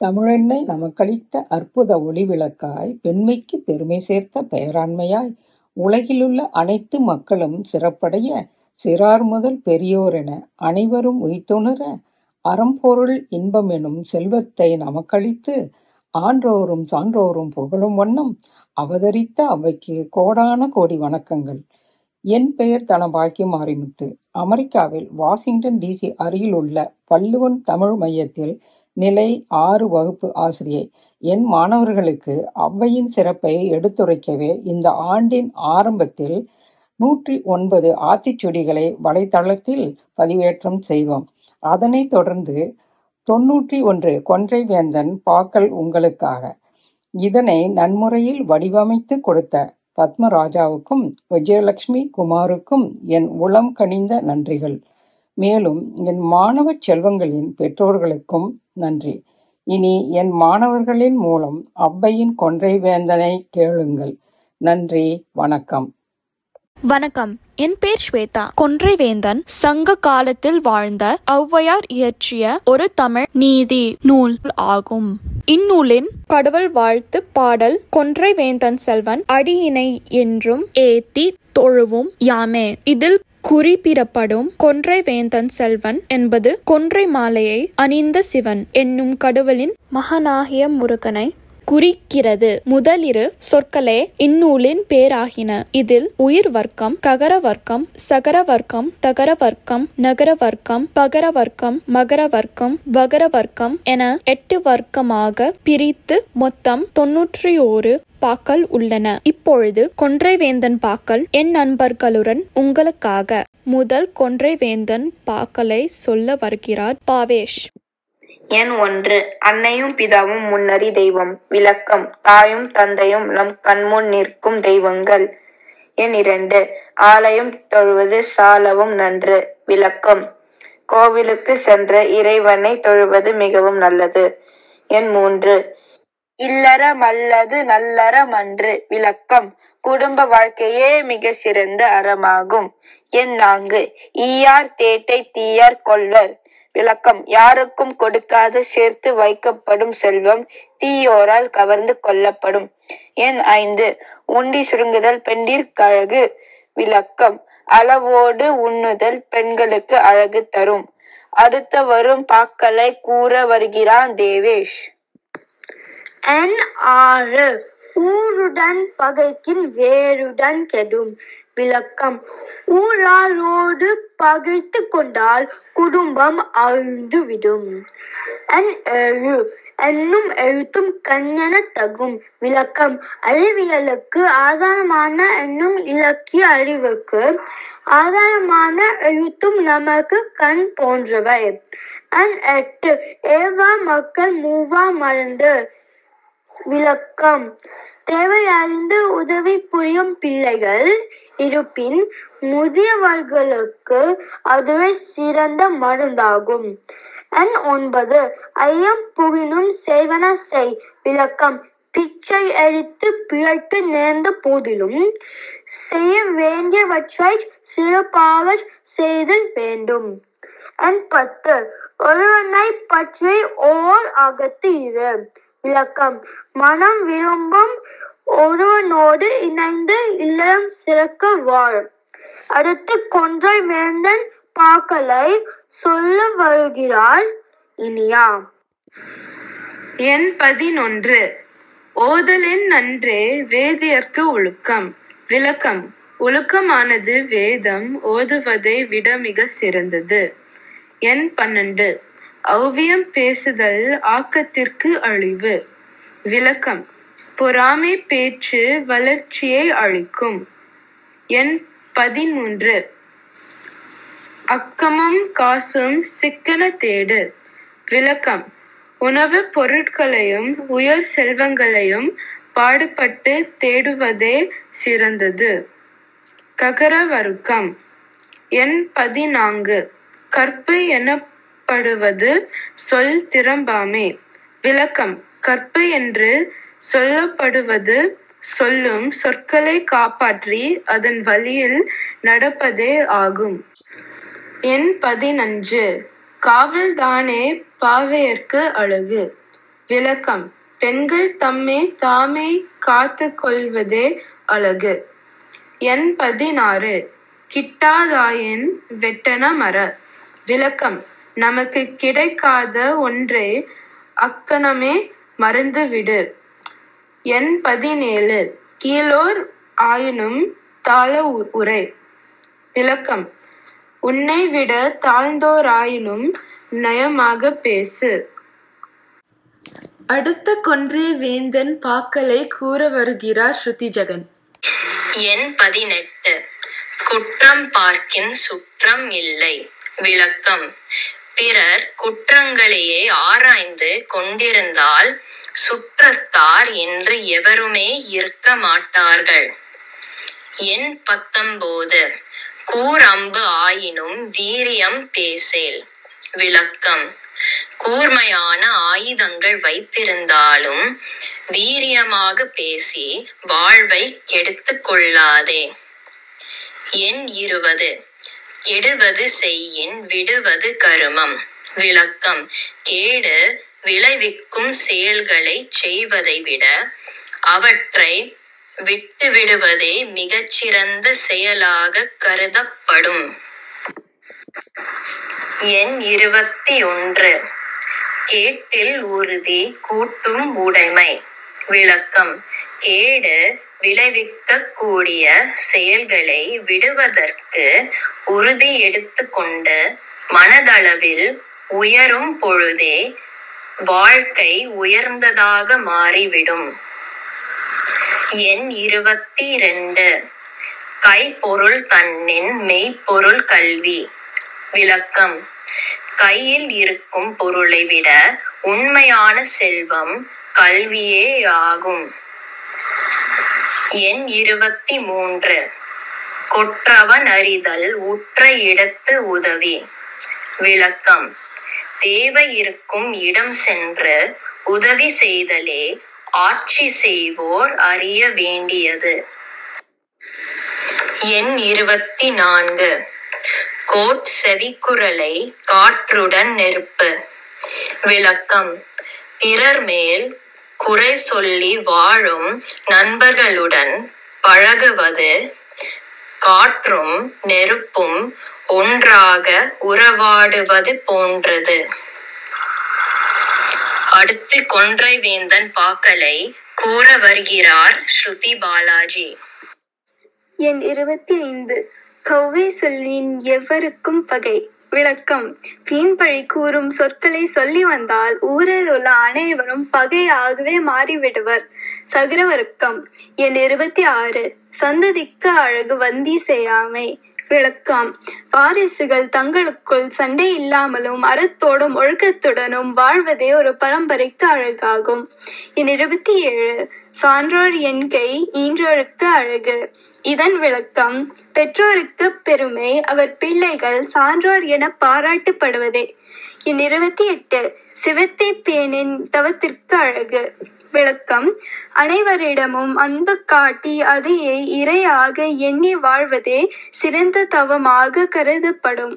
தமிழென்னை நமக்களித்த அற்புத ஒளிவிளக்காய் பெண்மைக்குப் பெருமை சேர்த்த பெயராண்மையாய் உலகிலுள்ள அனைத்து மக்களும் சிறப்படைய சிறார்முதல் பெரியோரென அனைவரும் உய்த்துணர அறம்பொருள் இன்பமெனும் செல்வத்தை நமக்களித்து ஆன்றோரும் சான்றோரும் புகழும் வண்ணம் அவதரித்த அவ்வைக்கு கோடான கோடி வணக்கங்கள். என் பெயர் தனபாக்கிய மாரிமுத்து. அமெரிக்காவில் வாஷிங்டன் டி. சி. அருகிலுள்ள வள்ளுவன் தமிழ் மையத்தில் நிலை ஆறு வகுப்பு ஆசிரியை. என் மாணவர்களுக்கு அவ்வையின் சிறப்பை எடுத்துரைக்கவே இந்த ஆண்டின் ஆரம்பத்தில் நூற்றி ஒன்பது ஆத்திச்சூடிகளை வலைத்தளத்தில் பதிவேற்றம் செய்தோம். அதனைத் தொடர்ந்து தொண்ணூற்றி ஒன்று கொன்றை வேந்தன் பாக்கள் உங்களுக்காக. இதனை நன்முறையில் வடிவமைத்துக் கொடுத்த பத்மராஜாவுக்கும் விஜயலட்சுமி குமாருக்கும் என் உளம் கனிந்த நன்றிகள். மேலும் என் மாணவச் செல்வங்களின் பெற்றோர்களுக்கும் நன்றி. இனி என் மாணவர்களின் மூலம் அவ்வையின் கொன்றை வேந்தனைக் கேளுங்கள். நன்றி வணக்கம். வணக்கம் என் பேர் ஸ்வேதா கொன்றைவேந்தன் சங்க காலத்தில் வாழ்ந்த ஔவையார் இயற்றிய ஒரு தமிழ் நீதி நூல் ஆகும் இந்நூலின் கடவுள் வாழ்த்து பாடல் கொன்றைவேந்தன் செல்வன் அடியினை என்றும் ஏத்தி தொழுவும் யாமே இதில் குறிப்பிடப்படும் கொன்றை வேந்தன் செல்வன் என்பது கொன்றை மாலையை அணிந்த சிவன் என்னும் கடவுளின் மகனாகிய முருகனை குறிக்கிறது முதலிரு சொற்களே இந்நூலின் பேராகின இதில் உயிர் வர்க்கம் ககர வர்க்கம் சகர வர்க்கம் தகர வர்க்கம் நகர வர்க்கம் பகர வர்க்கம் மகர வர்க்கம் வகர வர்க்கம் என எட்டு வர்க்கமாக பிரித்து மொத்தம் தொன்னூற்றி ஓரு பாக்கள் உள்ளன இப்பொழுது கொன்றைவேந்தன் பாக்கள் என் நண்பர்களுடன் உங்களுக்காக முதல் கொன்றைவேந்தன் பாக்களை சொல்ல வருகிறார் பாவேஷ் எண் ஒன்று அன்னையும் பிதாவும் முன்னறி தெய்வம் விளக்கம் தாயும் தந்தையும் நம் கண்முன் நிற்கும் தெய்வங்கள் எண் இரண்டு ஆலயம் தொழுவது சாலவும் நன்று விளக்கம் கோவிலுக்கு சென்ற இறைவனை தொழுவது மிகவும் நல்லது எண் மூன்று இல்லறம் அல்லது நல்லறம் அன்று விளக்கம் குடும்ப வாழ்க்கையே மிக சிறந்த அறமாகும் எண் நான்கு ஈயார் தேட்டை தீயார் கொள்வர் விளக்கம் யாருக்கும் கொடுக்காது சேர்த்து வைக்கப்படும் செல்வம் தீயோரால் கவர்ந்து கொள்ளப்படும் எண் ஐந்து உண்டி சுருங்குதல் பெண்டிற்கழகு விளக்கம் அளவோடு உண்ணுதல் பெண்களுக்கு அழகு தரும் அடுத்த வரும் பாக்களை கூற வருகிறான் தேவேஷ் எண் ஆறு ஊருடன் பகைக்கின் வேருடன் கெடும் விளக்கம் ஊராரோடு பகைத்து கொண்டால் குடும்பம் அழிந்துவிடும் எண் ஏழு என்னும் எழுத்தும் கண்ணென தகும் விளக்கம் அறிவியலுக்கு ஆதாரமான என்னும் இலக்கிய அறிவுக்கு ஆதாரமான எழுத்தும் நமக்கு கண் போன்றவை எண் எட்டு ஏவா மக்கள் மூவா மறந்து விளக்கம் தேவை அறிந்து உதவி புரியும் பிள்ளைகள் இருப்பின் முதியவர்களுக்கு அதுவே சிறந்த மருந்தாகும் எண் ஒன்பது ஐயம் புகினும் செய்வன செய் விளக்கம் பிச்சை எடுத்து பிழைக்க நேர்ந்த போதிலும் செய்ய வேண்டியவற்றை சிறப்பாக செய்தல் வேண்டும் எண் பத்து ஒருவனை பற்றி ஓர் அகத்து இரு விளக்கம் மனம் விரும்பும் ஒருவனோடு இணைந்து இல்லறம் சிறக்க வாழ் அடுத்து கொன்றை வேந்தன் பாக்களை சொல்ல வருகிறாள் இனியா எண் பதினொன்று ஓதலின் நன்றே வேதியர்க்கு ஒழுக்கம் விளக்கம் ஒழுக்கமானது வேதம் ஓதுவதை விட மிக சிறந்தது எண் பன்னெண்டு ஔவியம் பேசுதல் ஆக்கத்திற்கு அழிவு விளக்கம் பொறாமை பேச்சு வளர்ச்சியை அழிக்கும் எண் பதிமூன்று அக்கமும் காசும் சிக்கன தேடு விளக்கம் உணவுப் பொருட்களையும் உயர் செல்வங்களையும் பாடுபட்டு தேடுவதே சிறந்தது ககர வருக்கம் எண் பதினான்கு கற்பு எனப்படுவது சொல் திறம்பாமே விளக்கம் கற்பு என்று சொல்லப்படுவது சொல்லும் சொற்களை காப்பாற்றி அதன் வழியில் நடப்பதே ஆகும் எண் பதினஞ்சு காவல்தானே பாவையர்க்கு அழகு விளக்கம் பெண்கள் தம்மை தாமே காத்து கொள்வதே அழகு எண் பதினாறு கிட்டாதாயின் வெட்டன மர விளக்கம் நமக்கு கிடைக்காத ஒன்றை அக்கணமே மறந்துவிடு எண் பதினேழு கீழோர் ஆயினும் தாழ உ- உரை விளக்கம் உன்னை விட தாழ்ந்தோராயினும் நயமாக பேசு அடுத்த கொன்றை வேந்தன் பாக்களை கூற வருகிறார் ஸ்ருதி ஜெகன் எண் பதினெட்டு குற்றம் பார்க்கின் சுற்றம் இல்லை விளக்கம் பிறர் குற்றங்களையே ஆராய்ந்து கொண்டிருந்தால் சுற்றத்தார் என்று எவருமே இருக்க மாட்டார்கள் எண் பத்தொன்பது கூரம்பு ஆயினும் வீரியம் பேசேல் விளக்கம் கூர்மையான ஆயுதங்கள் வைத்திருந்தாலும் வீரியமாக பேசி வாழ்வை கெடுத்துக் கொள்ளாதே எண் இருபது கெடுவது செய்யின் விடுவது கருமம் விளக்கம் கேடு விளைவிக்கும் செயல்களை செய்வதை விட அவற்றை விட்டு விடுவதே மிகச்சிறந்த செயலாக கருதப்படும் எண் இருபத்தி ஒன்று கேட்டில் உறுதி கூட்டும் உடைமை விளக்கம் கேடு விளைவிக்கக்கூடிய செயல்களை விடுவதற்கு உறுதி எடுத்துக்கொண்டு மனதளவில் உயரும் பொழுதே வாழ்க்கை உயர்ந்ததாக மாறிவிடும் எண் இருபத்தி இரண்டு கைப்பொருள் தன்னின் மெய்ப்பொருள் கல்வி விளக்கம் கையில் இருக்கும் பொருளை விட உண்மையான செல்வம் கல்வியே ஆகும் எண் இருபத்தி மூன்று கொற்றவன் அறிதல் உற்ற இடத்து உதவி விளக்கம் தேவை இருக்கும் இடம் சென்று உதவி செய்தலே ஆட்சி செய்வோர் அறிய வேண்டியது எண் இருபத்தி நான்கு கோட் செவிக்குரலை காற்றுடன் நெருப்பு விளக்கம் பிறர் மேல் குறை சொல்லி வாழும் நண்பர்களுடன் பழகுவது காற்றும் நெருப்பும் ஒன்றாக உறவாடுவது போன்றது அடுத்து கொன்றை வேந்தன் பாக்களை கூற வருகிறார் ஸ்ருதி பாலாஜி எண் இருபத்தி ஐந்து கௌவை சொல்லின் எவருக்கும் பகை விளக்கம் வீண் பழி கூறும் சொற்களை சொல்லி வந்தால் ஊரில் உள்ள அனைவரும் பகையாகவே மாறிவிடுவர் சகரவர்க்கம் எண் இருபத்தி ஆறு சந்ததிக்கு அழகு வந்தி செய்யாமை விளக்கம் வாரிசுகள் தங்களுக்குள் சண்டை இல்லாமலும் அறத்தோடும் ஒழுக்கத்துடனும் வாழ்வதே ஒரு பரம்பரைக்கு அழகாகும் என் இருபத்தி ஏழு சான்றோர் எண்கை ஈன்றோருக்கு அழகு இதன் விளக்கம் பெற்றோருக்கு பெருமை அவர் பிள்ளைகள் சான்றோர் என பாராட்டப்படுவதே என் இருபத்தி எட்டு சிவத்தை பேணின் தவத்திற்கு அழகு விளக்கம் அனைவரிடமும் அன்பு காட்டி அதையே இரையாக எண்ணி வாழ்வதே சிறந்த தவமாக கருதப்படும்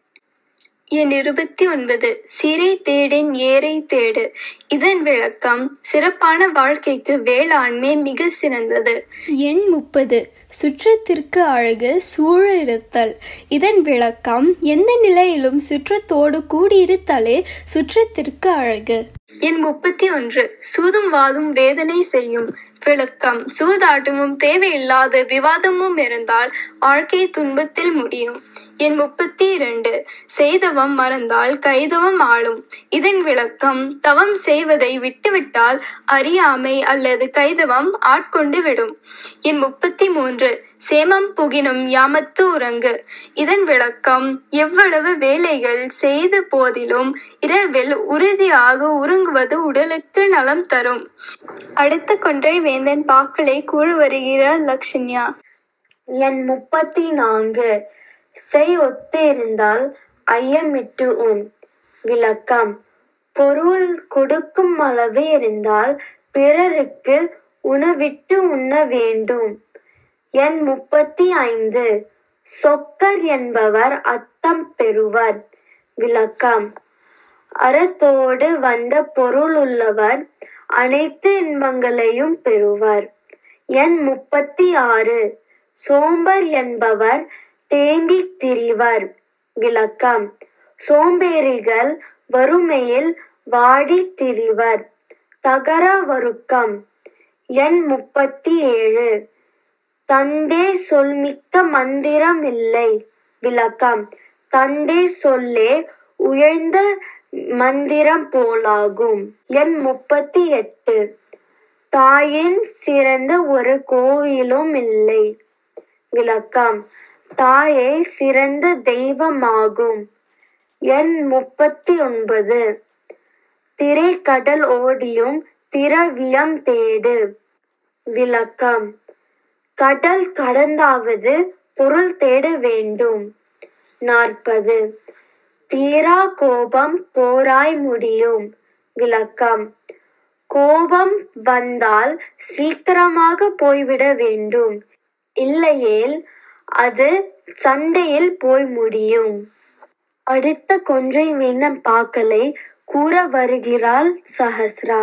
எண் இருபத்தி ஒன்பது சிறை தேடின் ஏரை தேடு இதன் விளக்கம் சிறப்பான வாழ்க்கைக்கு வேளாண்மை மிக சிறந்தது எண் முப்பது சுற்றத்திற்கு அழகு சூழ இருத்தல் இதன் விளக்கம் எந்த நிலையிலும் சுற்றத்தோடு கூடியிருத்தலே சுற்றத்திற்கு அழகு எண் முப்பத்தி ஒன்று சூதும் வாதும் வேதனை செய்யும் விளக்கம் சூதாட்டமும் தேவையில்லாத விவாதமும் இருந்தால் வாழ்க்கை துன்பத்தில் முடியும் எண் முப்பத்தி இரண்டு செய்தவம் மறந்தால் கைதவம் ஆளும் இதன் விளக்கம் தவம் செய்வதை விட்டுவிட்டால் அறியாமை அல்லது கைதவம் ஆட்கொண்டு விடும் எண் முப்பத்தி மூன்று சேமம் புகினும் யாமத்து உறங்கு இதன் விளக்கம் எவ்வளவு வேலைகள் செய்த போதிலும் இரவில் உறுதியாக உறங்குவது உடலுக்கு நலம் தரும் அடுத்த கொன்றை வேந்தன் பாக்களை கூற வருகிறார் லக்ஷன்யா எண் முப்பத்தி நான்கு செய் ஒத்து இருந்தால் ஐயமிட்டு உன் விளக்கம் பொருள் கொடுக்கும் அளவு இருந்தால் பிறருக்கு உணவிட்டு உண்ண வேண்டும் எண் முப்பத்தி ஐந்து சொக்கர் என்பவர் அத்தம் பெறுவர் விளக்கம் அறத்தோடு வந்த பொருளுள்ளவர் அனைத்து இன்பங்களையும் பெறுவர் எண் முப்பத்தி ஆறு சோம்பர் என்பவர் தேம்பித் திரிவர் விளக்கம் சோம்பேறிகள் வறுமையில் வாடித் திரிவர் தகர வருக்கம் எண் முப்பத்தி ஏழு தந்தே சொல்மிக்க மந்திரம் இல்லை விளக்கம் தந்தே சொல்லே உயர்ந்த மந்திரம் போலாகும் எண் முப்பத்தி எட்டு தாயின் சிறந்த ஒரு கோவிலும் இல்லை விளக்கம் தாயே சிறந்த தெய்வமாகும் எண் முப்பத்தி ஒன்பது திரைக்கடல் ஓடியும் திரவியம் தேடு விளக்கம் கடல் கடந்தாவது பொருள் தேட வேண்டும் நாற்பது தீரா கோபம் போராய் முடியும் விளக்கம் கோபம் வந்தால் சீக்கிரமாக போய்விட வேண்டும் இல்லையேல் அது சண்டையில் போய் முடியும் அடுத்த கொன்றை வேந்தன் பாக்களை கூற வருகிறாள் சஹஸ்ரா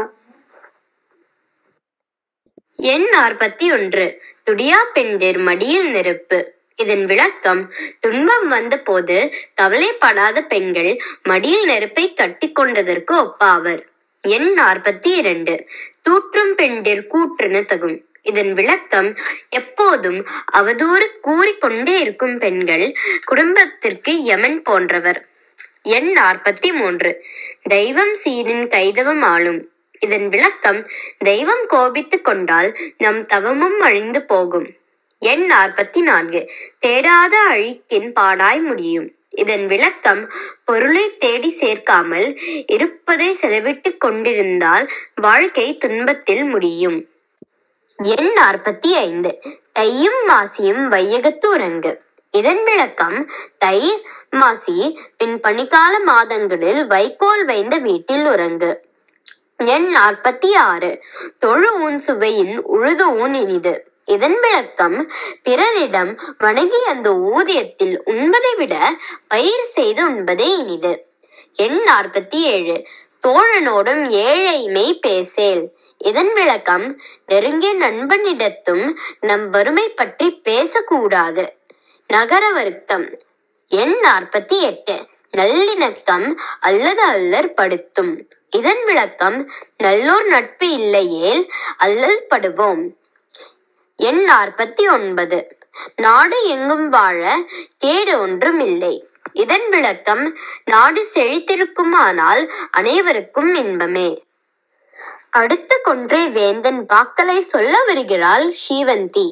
எண் நாற்பத்தி ஒன்று துடியா பெண்டிர் மடியில் நெருப்பு இதன் விளக்கம் துன்பம் வந்த போது கவலைப்படாத பெண்கள் மடியில் நெருப்பை கட்டி கொண்டதற்கு ஒப்பாவர் எண் நாற்பத்தி இரண்டு தூற்றும் பெண்டிர் கூற்றுன தகும் இதன் விளக்கம் எப்போதும் அவதூறு கூறிக்கொண்டே இருக்கும் பெண்கள் குடும்பத்திற்கு யமன் போன்றவர் எண் நாற்பத்தி மூன்று தெய்வம் சீரின் கைதவம் ஆளும் இதன் விளக்கம் தெய்வம் கோபித்துக் கொண்டால் நம் தவமும் அழிந்து போகும் எண் நாற்பத்தி நான்கு தேடாத அழிக்கின் பாடாய் முடியும் இதன் விளக்கம் பொருளை தேடி சேர்க்காமல் இருப்பதை செலவிட்டுக் கொண்டிருந்தால் வாழ்க்கை துன்பத்தில் முடியும் எண் நாற்பத்தி ஐந்து தையும் மாசியும் வையகத்து உறங்கு இதன் விளக்கம் தை மாசி பின் பனிக்கால மாதங்களில் வைக்கோல் வைந்த வீட்டில் உறங்கு எண் நாற்பத்தி ஆறு தொழு ஊன் சுவையின் உழுது ஊன் இனிது இதன் விளக்கம் பிறரிடம் வணங்கி அந்த ஊதியத்தில் உண்பதை விட பயிர் செய்து உண்பதே இனிது எண் நாற்பத்தி ஏழு தோழனோடும் ஏழைமை பேசேல் இதன் விளக்கம் நெருங்கிய நண்பனிடத்தும் நம் வறுமை பற்றி பேசக்கூடாது நகர வருத்தம் எண் நாற்பத்தி எட்டு நல்லிணக்கம் அல்லது அல்லற் படுத்தும் இதன் விளக்கம் நல்லோர் நட்பு இல்லையேல் அல்லல் படுவோம் எண் நாற்பத்தி ஒன்பது நாடு எங்கும் வாழ கேடு ஒன்றும் இல்லை இதன் விளக்கம் நாடு செழித்திருக்குமானால் அனைவருக்கும் இன்பமே அடுத்த கொன்றை வேந்தன் பாக்களை சொல்ல வருகிறாள் ஸ்ரீவந்தி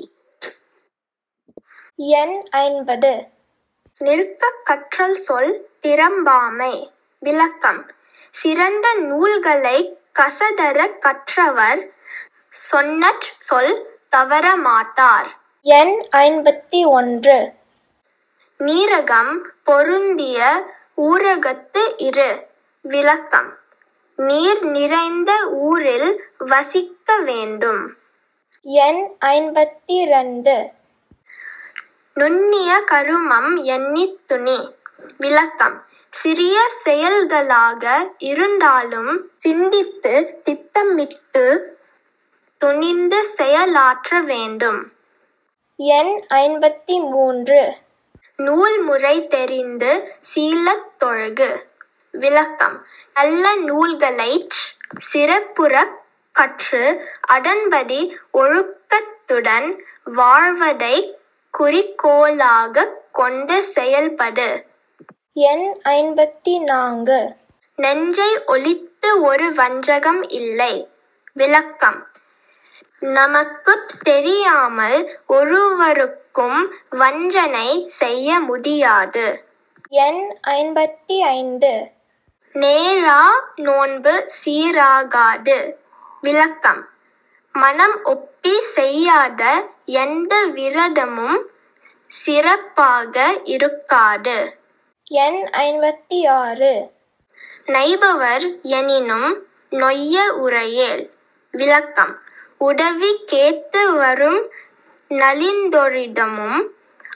எண் ஐம்பது நிற்க கற்றல் சொல் திறம்பாமை விளக்கம் சிறந்த நூல்களை கசடர கற்றவர் சொன்னற் சொல் தவற மாட்டார் எண் ஐம்பத்தி ஒன்று நீரகம் பொருந்திய ஊரகத்து இரு விளக்கம் நீர் நிறைந்த ஊரில் வசிக்க வேண்டும் எண் ஐம்பத்தி ரெண்டு நுண்ணிய கருமம் எண்ணித் துணி விளக்கம் சிறிய செயல்களாக இருந்தாலும் சிந்தித்து திட்டமிட்டு துணிந்து செயலாற்ற வேண்டும் எண் ஐம்பத்தி மூன்று நூல் முறை தெரிந்து சீலத் தொழகு விளக்கம் நல்ல நூல்களை சிறப்புறக் கற்று அதன்படி ஒழுக்கத்துடன் வாழ்வதை குறிக்கோளாக கொண்டு செயல்படு எண் ஐம்பத்தி நான்கு நெஞ்சை ஒழித்து ஒரு வஞ்சகம் இல்லை விளக்கம் நமக்கு தெரியாமல் ஒருவருக்கும் வஞ்சனை செய்ய முடியாது எண் ஐம்பத்தி ஐந்து நேரா நோன்பு சீராகாது விளக்கம் மனம் ஒப்பி செய்யாத எந்த விரதமும் சிறப்பாக இருக்காது எண் ஐம்பத்தி ஆறு நைபவர் எனினும் நொய்ய உரையேல் விளக்கம் உதவி கேட்டு வரும் நலிந்தோரிடமும்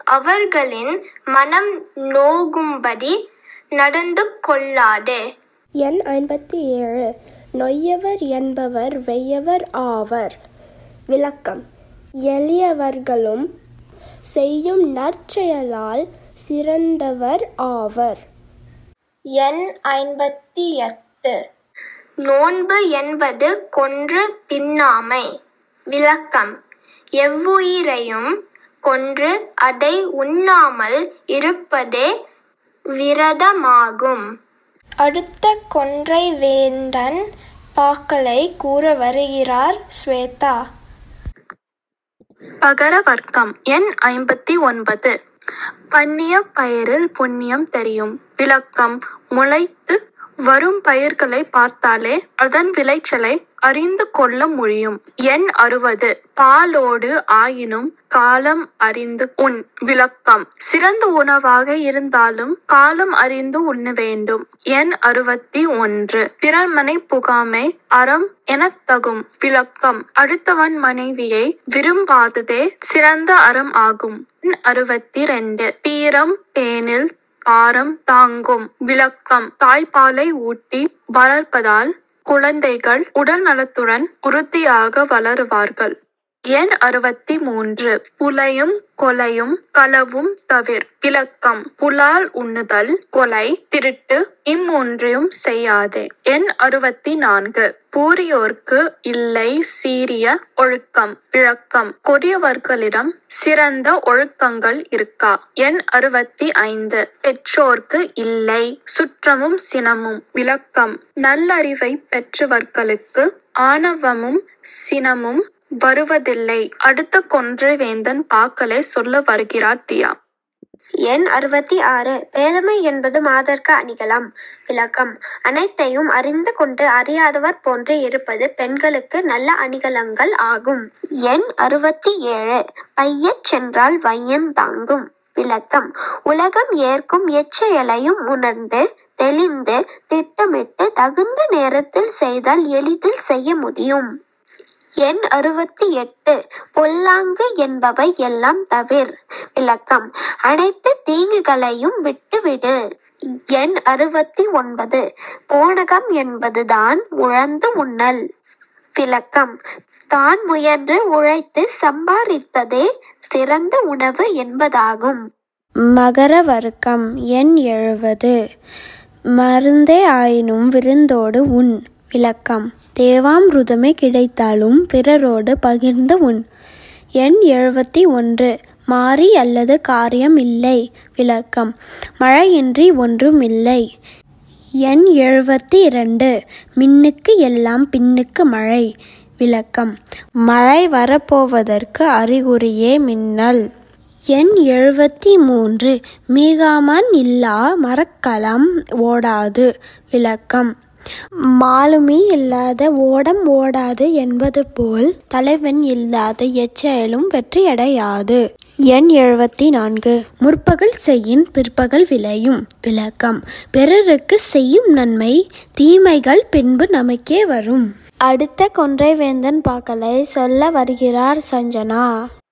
அவர்களின் மனம் நோகும்படி நடந்து கொள்ளாதே எண் ஐம்பத்தி ஏழு நொய்யவர் என்பவர் வெய்யவர் ஆவர் விளக்கம் எளியவர்களும் செய்யும் நற்செயலால் சிறந்தவர் ஆவர் எண் ஐம்பத்தி எட்டு நோன்பு என்பது கொன்று தின்னாமை விளக்கம் எவ்வுயிரையும் கொன்று அதை உண்ணாமல் இருப்பதே விரதமாகும் அடுத்த கொன்றை வேந்தன் பாக்களை கூற வருகிறார் ஸ்வேதா பகர வர்க்கம் எண் ஐம்பத்தி ஒன்பது பண்ணிய பயிரில் புண்ணியம் தெரியும் விளக்கம் முளைத்து வரும் பயிர்களை பார்த்தாலே அதன் விளைச்சலை அறிந்து கொள்ள முடியும் எண் அறுபது பாலோடு ஆயினும் காலம் அறிந்து உண் விளக்கம் சிறந்த உணவாக இருந்தாலும் காலம் அறிந்து உண்ண வேண்டும் எண் அறுபத்தி ஒன்று பிறர்மனை புகாமை அறம் எனத்தகும் விளக்கம் அடுத்தவன் மனைவியை விரும்பாததே சிறந்த அறம் ஆகும் எண் அறுபத்தி ரெண்டு பீரம் பேனில் பாரம் தாங்கும் விளக்கம் தாய்ப்பாலை ஊட்டி வளர்ப்பதால் குழந்தைகள் உடல் நலத்துடன் உறுதியாக வளருவார்கள் எண் அறுபத்தி மூன்று புலையும் கொலையும் களவும் தவிர் விளக்கம் புலால் உண்ணுதல் கொலை திருட்டு இம்மூன்றையும் செய்யாதே எண் அறுபத்தி நான்கு பூரியோர்க்கு இல்லை சீரிய ஒழுக்கம் விளக்கம் கொடியவர்களிடம் சிறந்த ஒழுக்கங்கள் இருக்கா எண் அறுபத்தி ஐந்து பெற்றோர்க்கு இல்லை சுற்றமும் சினமும் விளக்கம் நல்லறிவை பெற்றவர்களுக்கு ஆணவமும் சினமும் வருவதில்லை அடுத்த கொன்றை வேந்தன் பாக்களை சொல்ல வருகிறார் தியா எண் அறுபத்தி ஆறு பேதமை என்பது மாதர்க்க அணிகலம் விளக்கம் அனைத்தையும் அறிந்து கொண்டு அறியாதவர் போன்று இருப்பது பெண்களுக்கு நல்ல அணிகலங்கள் ஆகும் எண் அறுபத்தி ஏழு பையச் சென்றால் வையன் தாங்கும் விளக்கம் உலகம் ஏற்கும் எச்செயலையும் உணர்ந்து தெளிந்து திட்டமிட்டு தகுந்த நேரத்தில் செய்தால் எளிதில் செய்ய முடியும் எண் அறுபத்தி எட்டு பொல்லாங்கு என்பவை எல்லாம் தவிர் விளக்கம் அனைத்து தீங்குகளையும் விட்டுவிடு எண் அறுபத்தி ஒன்பது போனகம் என்பதுதான் உழந்து உண்ணல் விளக்கம் தான் முயன்று உழைத்து சம்பாதித்ததே சிறந்த உணவு என்பதாகும் மகர வர்க்கம் எண் எழுவது மருந்தே ஆயினும் விருந்தோடு உண் விளக்கம் தேவாமிருதமே கிடைத்தாலும் பிறரோடு பகிர்ந்து உண் எண் எழுபத்தி ஒன்று மாறி அல்லது காரியம் இல்லை விளக்கம் மழையின்றி ஒன்றும் இல்லை எண் எழுபத்தி இரண்டு மின்னுக்கு எல்லாம் பின்னுக்கு மழை விளக்கம் மழை வரப்போவதற்கு அறிகுறியே மின்னல் எண் எழுபத்தி மூன்று மீகாமன் இல்லா மரக்கலம் ஓடாது விளக்கம் மாலுமி இல்லாத ஓடம் ஓடாது என்பது போல் தலைவன் இல்லாத எச்செயலும் வெற்றியடையாது எண் எழுபத்தி நான்கு முற்பகல் செய்யின் பிற்பகல் விளையும் விளக்கம் பிறருக்கு செய்யும் நன்மை தீமைகள் பின்பு நமக்கே வரும் அடுத்த கொன்றை வேந்தன் பாக்களை சொல்ல வருகிறார் சஞ்சனா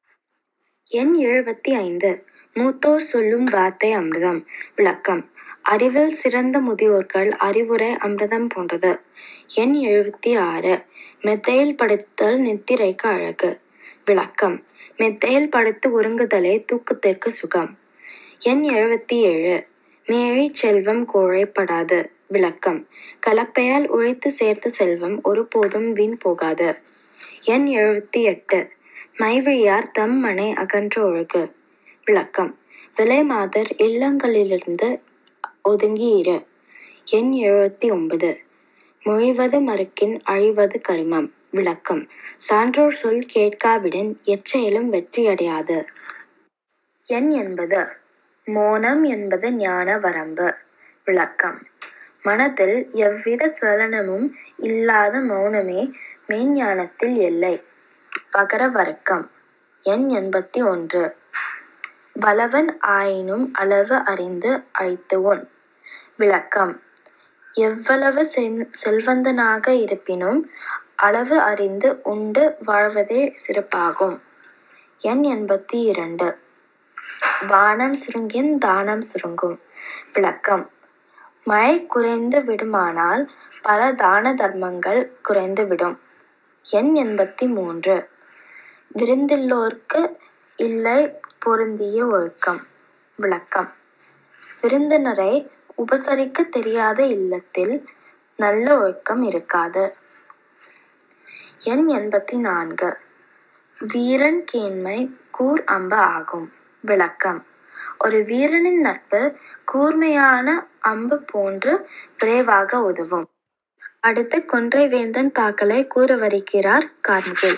எண் எழுபத்தி ஐந்து மூத்தோர் சொல்லும் வார்த்தை அமிர்தம் விளக்கம் அறிவில் சிறந்த முதியோர்கள் அறிவுரை அமிர்தம் போன்றது எண் எழுபத்தி ஆறு மெத்தையில் படுத்தல் நித்திரைக்கு அழகு விளக்கம் மெத்தையில் படுத்து உறங்குதலே தூக்கத்திற்கு சுகம் எண் எழுபத்தி ஏழு மேழை செல்வம் கோழைப்படாது விளக்கம் கலப்பையால் உழைத்து சேர்த்த செல்வம் ஒருபோதும் வீண் போகாது எண் எழுபத்தி எட்டு மைவிழியார் தம் மனை அகன்ற ஒழுகு விளக்கம் விலை மாதர் இல்லங்களிலிருந்து ஒதுங்கி இரு எண் எழுபத்தி ஒன்பது மொழிவது மறுக்கின் அழிவது கருமம் விளக்கம் சான்றோர் சொல் கேட்காவிடன் எச்செயலும் வெற்றியடையாது எண் என்பது மோனம் என்பது ஞான வரம்பு விளக்கம் மனதில் எவ்வித சலனமும் இல்லாத மௌனமே மெய்ஞானத்தில் எல்லை பகர வர்க்கம் எண் எண்பத்தி ஒன்று வளவன் ஆயினும் அளவு அறிந்து அழைத்து உண் விளக்கம் எவ்வளவு செல்- செல்வந்தனாக இருப்பினும் அளவு அறிந்து உண்டு வாழ்வதே சிறப்பாகும் எண் எண்பத்தி இரண்டு வானம் சுருங்கின் தானம் சுருங்கும் விளக்கம் மழை குறைந்து விடுமானால் பல தான தர்மங்கள் குறைந்து விடும் எண் எண்பத்தி மூன்று விருந்துள்ளோர்க்கு இல்லை பொருந்திய ஒழுக்கம் விளக்கம் விருந்தினரை உபசரிக்க தெரியாத இல்லத்தில் நல்ல ஒழுக்கம் இருக்காது எண் எண்பத்தி நான்கு வீரன் கேண்மை கூர் அம்பு ஆகும் விளக்கம் ஒரு வீரனின் நட்பு கூர்மையான அம்பு போன்று விரைவாக உதவும் அடுத்து கொன்றை வேந்தன் பாக்களை கூற வருகிறார் கார்முகில்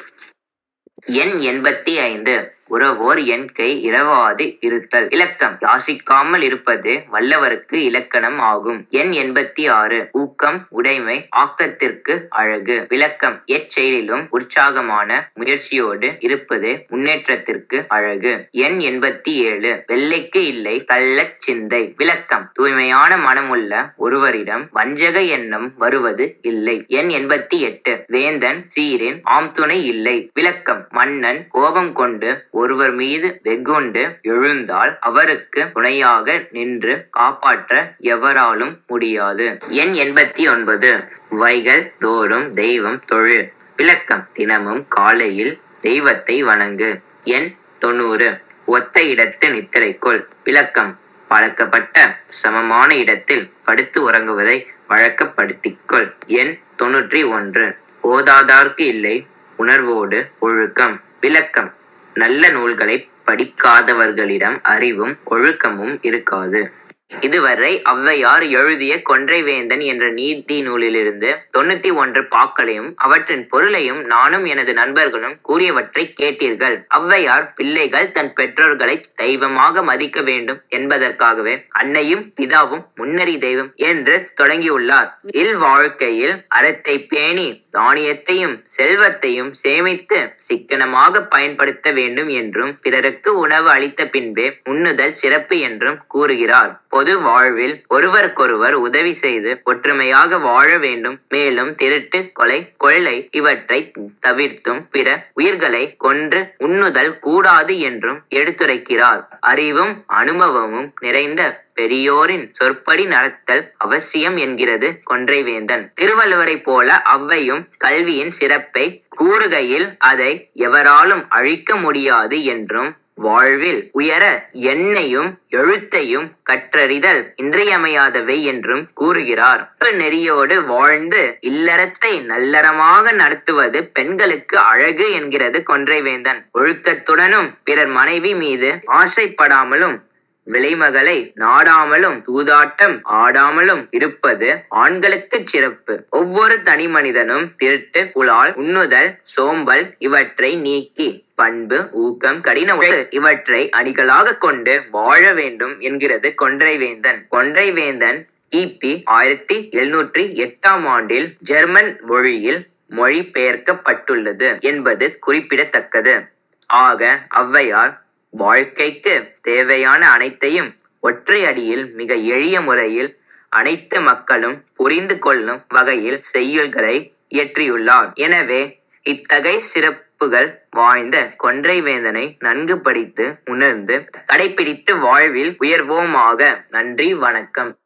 எண் எண்பத்தி ஐந்து உறவோர் என் கை இரவாது இருத்தல் இலக்கம் யாசிக்காமல் இருப்பது வல்லவருக்கு இலக்கணம் ஆகும் எண் எண்பத்தி ஆறு ஊக்கம் உடைமை ஆக்கத்திற்கு அழகு விளக்கம் எச்செயலிலும் உற்சாகமான முயற்சியோடு இருப்பது முன்னேற்றத்திற்கு அழகு எண் எண்பத்தி ஏழு வெள்ளைக்கு இல்லை கள்ளச் சிந்தை விளக்கம் தூய்மையான மனமுள்ள ஒருவரிடம் வஞ்சக எண்ணம் வருவது இல்லை எண் எண்பத்தி எட்டு வேந்தன் சீரின் ஆம் துணை இல்லை விளக்கம் மன்னன் கோபம் கொண்டு ஒருவர் மீது வெகுண்டு எழுந்தால் அவருக்கு துணையாக நின்று காப்பாற்ற எவராலும் முடியாது எண் எண்பத்தி ஒன்பது வைகள் தோறும் தெய்வம் தொழில் விளக்கம் தினமும் காலையில் தெய்வத்தை வணங்கு எண் தொண்ணூறு ஒத்த இடத்து நித்திரைக்குள் விளக்கம் பழக்கப்பட்ட சமமான இடத்தில் படுத்து உறங்குவதை வழக்கப்படுத்திக்கொள் எண் தொன்னூற்றி ஒன்று ஓதாதார்க்கு இல்லை உணர்வோடு ஒழுக்கம் விளக்கம் நல்ல நூல்களை படிக்காதவர்களிடம் அறிவும் ஒழுக்கமும் இருக்காது இதுவரை ஔவையார் எழுதிய கொன்றைவேந்தன் என்ற நீதி நூலிலிருந்து தொண்ணூத்தி ஒன்று பாக்களையும் அவற்றின் பொருளையும் நானும் எனது நண்பர்களும் கூறியவற்றை கேட்டீர்கள் ஔவையார் பிள்ளைகள் தன் பெற்றோர்களை தெய்வமாக மதிக்க வேண்டும் என்பதற்காகவே அன்னையும் பிதாவும் முன்னறி தெய்வம் என்று தொடங்கியுள்ளார் இல் வாழ்க்கையில் அறத்தை பேணி தானியத்தையும் செல்வத்தையும் சேமித்து சிக்கனமாக பயன்படுத்த வேண்டும் என்றும் பிறருக்கு உணவு அளித்த பின்பே உண்ணுதல் சிறப்பு என்றும் கூறுகிறார் பொது வாழ்வில் ஒருவருக்கொருவர் உதவி செய்து ஒற்றுமையாக வாழ வேண்டும் மேலும் திருட்டு கொலை கொள்ளை இவற்றை தவிர்த்தும் பிற உயிர்களை கொன்று உண்ணுதல் கூடாது என்றும் எடுத்துரைக்கிறார் அறிவும் அனுபவமும் நிறைந்த பெரியோரின் சொற்படி நடத்தல் அவசியம் என்கிறது கொன்றைவேந்தன் திருவள்ளுவரைப் போல அவ்வையும் கல்வியின் சிறப்பை கூறுகையில் அதை எவராலும் அழிக்க முடியாது என்றும் வாழ்வில் உயர எண்ணையும் எழுத்தையும் கற்றறிதல் இன்றியமையாதவை என்றும் கூறுகிறார் நெறியோடு வாழ்ந்து இல்லறத்தை நல்லறமாக நடத்துவது பெண்களுக்கு அழகு என்கிறது கொன்றைவேந்தன் ஒழுக்கத்துடனும் பிறர் மனைவி மீது ஆசைப்படாமலும் விலைமகளை நாடாமலும் தூதாட்டம் ஆடாமலும் இருப்பது ஆண்களுக்கு சிறப்பு ஒவ்வொரு தனி மனிதனும் திருட்டு புலால் உண்ணுதல் சோம்பல் இவற்றை நீக்கி பண்பு ஊக்கம் கடின உழைப்பு இவற்றை அணிகளாக கொண்டு வாழ வேண்டும் என்கிறது கொன்றைவேந்தன் கொன்றைவேந்தன் கிபி ஆயிரத்தி எழுநூற்றி எட்டாம் ஆண்டில் ஜெர்மன் மொழியில் மொழிபெயர்க்கப்பட்டுள்ளது என்பது குறிப்பிடத்தக்கது ஆக ஔவையார் வாழ்க்கைக்கு தேவையான அனைத்தையும் ஒற்றை அடியில் மிக எளிய முறையில் அனைத்து மக்களும் புரிந்து கொள்ளும் வகையில் செய்யுள்களை இயற்றியுள்ளார் எனவே இத்தகைய சிறப்புகள் வாய்ந்த கொன்றை வேந்தனை நன்கு படித்து உணர்ந்து கடைபிடித்து வாழ்வில் உயர்வோமாக நன்றி வணக்கம்